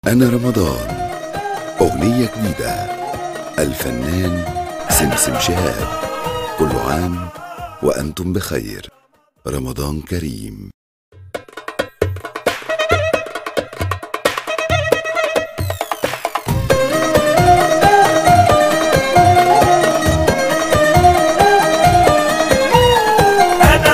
أنا رمضان أغنية جديدة الفنان سمسم شهاب كل عام وأنتم بخير رمضان كريم أنا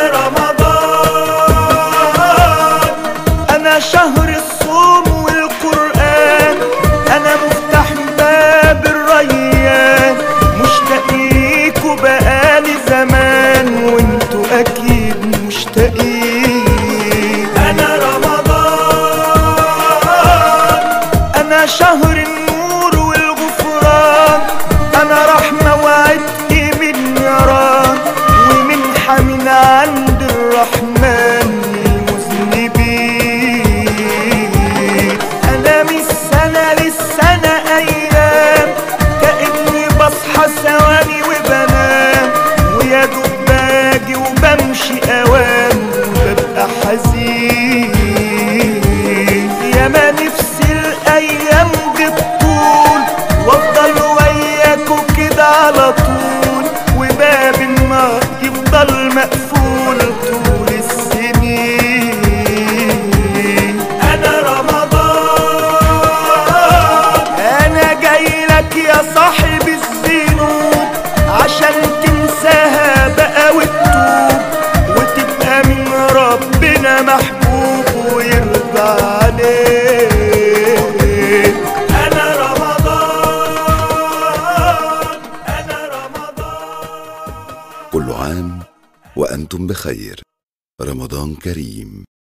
رمضان أنا شهر الصوم والقرآن أنا مفتاح باب الريان مشتاق ليكوا بقالي زمان وانتوا أكيد مشتاقين أنا رمضان أنا شهر النور والغفران أنا رحمة وعتق من نيران ومنحة من عند الرحمن للمذنبين أنا من السنة للسنة أيام كأني بصحى ثواني وبنام ويا دوب باجي وبمشي أوام وببقى حزين يا ما نفسي الأيام بتطول وأفضل وياكوا كده على طول وباب النار يفضل مقفول طول السنين أنا رمضان أنا جاي لك يا صاحب الذنوب عشان تنساها بقى وتتوب وتبقى من ربنا محبوب ويرضى عليك أنا رمضان أنا رمضان كل عام وأنتم بخير رمضان كريم